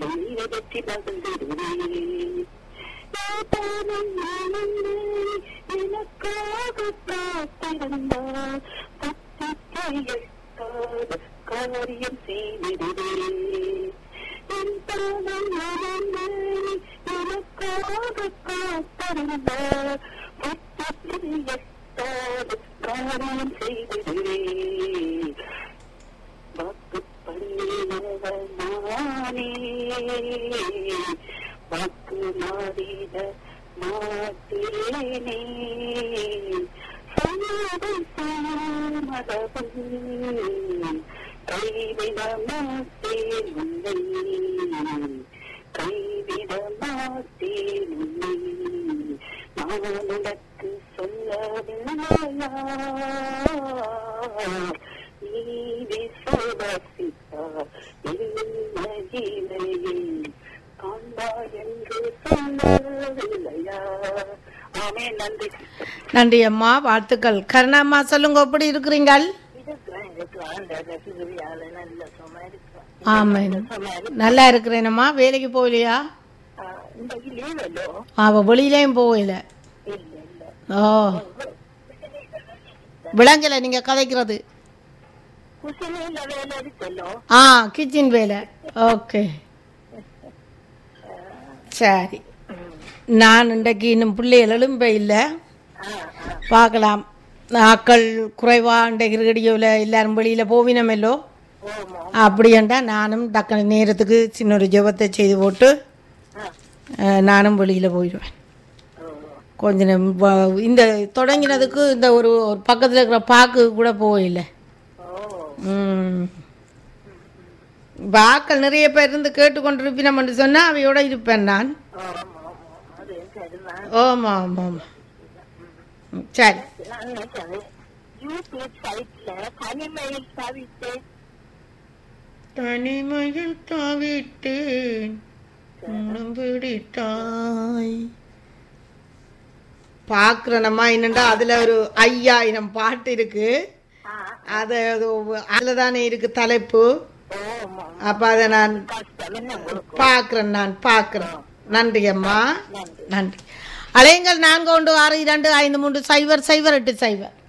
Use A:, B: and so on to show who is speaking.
A: நிறைவேற்றி மகிழ்ந்திடுவேன் தானும் நானும் எனக்காக காத்திருந்தார் பத்திரிகையத்தால் காரியம் செய்திடுவேன் என் தானும் நானும் எனக்காக காத்திருந்தார் பத்திரிகையத்தால் காரியம் செய்திடுவேன் வாக்கு பண்ணினவர் நானே வாக்கு மாறிட மாட்டேனே சொன்னதை சாமதவும் கைவிட மாட்டேன் உன்னை கைவிட மாட்டேன் உன்னை நான் உனக்கு சொல்லவில்லையா நீ விசுவாசித்தார் என்னையிலே காண்பா என்று சொல்லவில்லையா ஆமே நன்றி
B: நன்றி அம்மா வாழ்த்துக்கள் கருணாம்மா சொல்லுங்க எப்படி இருக்கிறீங்கள்
A: இருக்கிறேன் இருக்கிறேன் அந்த ரசிகரியால நல்ல சும்மா இருக்கிறேன்
B: ஆமாம்
A: சும்மா
B: நல்லா இருக்கிறேனம்மா வேலைக்கு போகலையா
A: இந்த லீவலோ
B: அவள் வெளியிலையும் போகல
A: இல்ல இல்ல
B: ஓ விளங்கலை நீங்கள் கதைக்கிறது
A: குசினில வேலை இருக்கല്ലോ
B: ஆ கிச்சன் வேலை ஓகே சரி நான் இன்றைக்கு இன்னும் பிள்ளைகள் எழும்ப இல்லை பார்க்கலாம் ஆக்கள் குறைவா இன்றைக்கு ரேடியோவில் எல்லாரும் வெளியில் போவினமெல்லோ
A: ஓமோ
B: அப்படின்டா நானும் டக்குனு நேரத்துக்கு சின்ன ஒரு ஜெபத்தை செய்து போட்டு அஹ், நானும் வெளியில் போயிடுவேன் கொஞ்ச நேரம் வ- இந்த தொடங்கினதுக்கு இந்த ஒரு ஒரு பக்கத்தில் இருக்கிற பாக்கு கூட போகல ம் இப்ப ஆக்கள் நிறைய பேர் இருந்து கேட்டுக்கொண்டிருப்பினோம்னு சொன்னால் அவையோட இருப்பேன் நான்
A: அது சரிதான்
B: ஆமாம் ஆமாம் ஆமாம் ம், சரி
A: நான் நினைச்சேன் யூடியூப் சைட்ல தனிமையில் தவித்தேன்
B: தனிமையில் தாவிட்டேன் உன்னம் பிடித்தாய் பார்க்குறேனம்மா என்னண்டா அதில் ஒரு ஐயாயிரம் பாட்டு இருக்கு அது அதில் தானே இருக்கு தலைப்பு
A: ஓமோ
B: அப்போ அதை நான்
A: கஷ்டம் என்ன உங்களுக்கு
B: பார்க்குறேன் நான் பார்க்குறேன் நன்றி அம்மா நன்றி அலையுங்கள் நான்கு ஒன்று ஆறு இரண்டு ஐந்து மூன்று சைபர் சைபர் எட்டு சைபர்